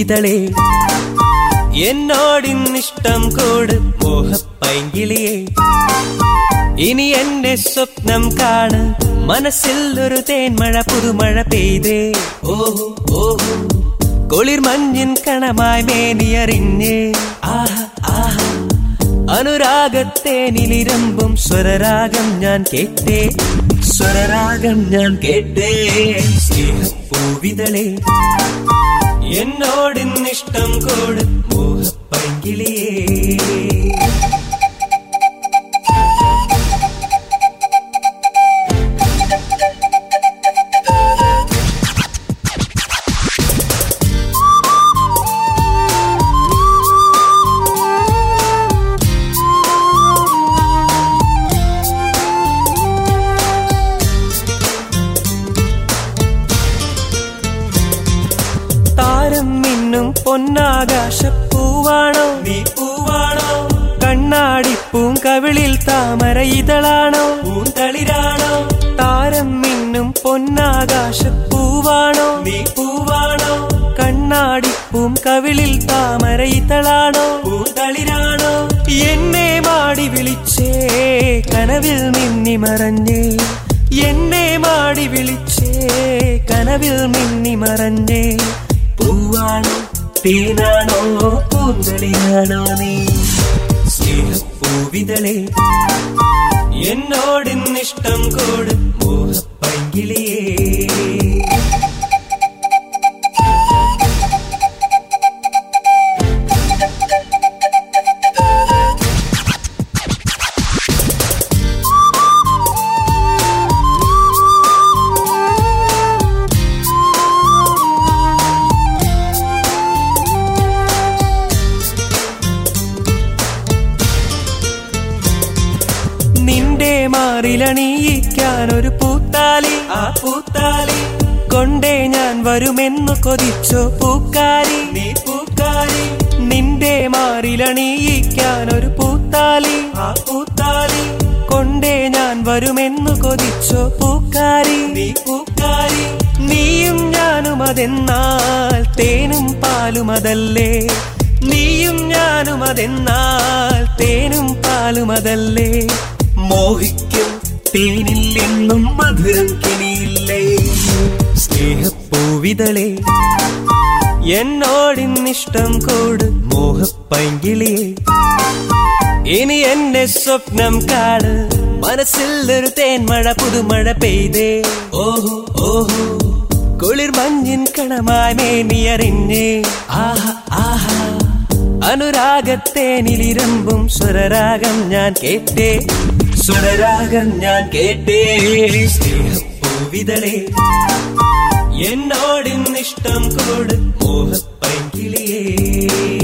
സ്നേഹപ്പൂവിതളേ എന്നോടിന്നിഷ്ടം കൂട് മോഹപ്പൈങ്കിളിയേ ഇനി എന്റെ സ്വപ്നം കാണ് മനസ്സിൽ ഒരു തേന്മഴ പുതുമഴ പെയ്തേ ഓഹോ ഓഹോ കുളിർ മഞ്ഞിൻ കണമായി മേനിയറിഞ്ഞ് ആഹ ആഹ അനുരാഗത്തേനിലിരമ്പും സ്വരരാഗം ഞാൻ കേട്ടേ സ്വരരാഗം ഞാൻ കേട്ടേ സ്നേഹപ്പൂവിതളേ എന്നോടിന്നിഷ്ടം കൂട് മോഹപ്പൈങ്കിളിയേ താരം മിന്നും പൊന്നാകാശപ്പൂവാണോ നീ പൂവാണോ കണ്ണാടി പൂങ്കവിളിൽ താമര ഇതളാണോ പൂന്തളിരാണോ താരം മിന്നും പൊന്നാകാശപ്പൂവാണോ നീ പൂവാണോ കണ്ണാടി പൂങ്കവിളിൽ താമര ഇതളാണോ പൂന്തളിരാണോ എന്നെ മാടി വിളിച്ചേ കനവിൽ മിന്നി മറഞ്ഞേ എന്നെ മാടി വിളിച്ചേ കനവിൽ മിന്നി മറഞ്ഞേ പൂവാണോ തേനാണോ പൂന്തളിയാണോ നീ സ്നേഹപ്പൂവിതളേ എന്നോടിന്നിഷ്ടം കൂട് മോഹപ്പൈങ്കിളിയേ നിന്റെ മാറിലണിയിക്കാൻ ഒരു പൂത്താലി ആ പൂത്താലി കൊണ്ടേ ഞാൻ വരുമെന്നു കൊതിച്ചോ പൂക്കാരി നീ പൂക്കാരി നിന്റെ മാറിലണിയിക്കാൻ ഒരു പൂത്താലി ആ പൂത്താലി കൊണ്ടേ ഞാൻ വരുമെന്നു കൊതിച്ചോ പൂക്കാരി നീ പൂക്കാരി നീയും ഞാനും അതെന്നാൽ തേനും പാലും അതല്ലേ നീയും ഞാനും അതെന്നാൽ തേനും പാലും അതല്ലേ മോഹിക്കും തേനിൽ എന്നും മധുരം കിണിയില്ലേ സ്നേഹപ്പൂവിതളേ എന്നോടിന്നിഷ്ടം കൂട് മോഹപ്പൈങ്കിളിയേ ഇനി എന്റെ സ്വപ്നം കാട് മനസ്സിൽ ഒരു തേന്മഴ പുതുമഴ പെയ്തേ ഓഹോ ഓഹോ കുളിർ മഞ്ഞിൻ കണമായി മേനിയറിഞ്ഞേ ആഹ ആഹ അനുരാഗത്തേനിലിരമ്പും സ്വരരാഗം ഞാൻ കേട്ടേ സ്വരരാഗം ഞാൻ കേട്ടേ സ്നേഹപ്പൂവിതളേ എന്നോടിന്നിഷ്ടം കൂട് മോഹപ്പൈങ്കിളിയേ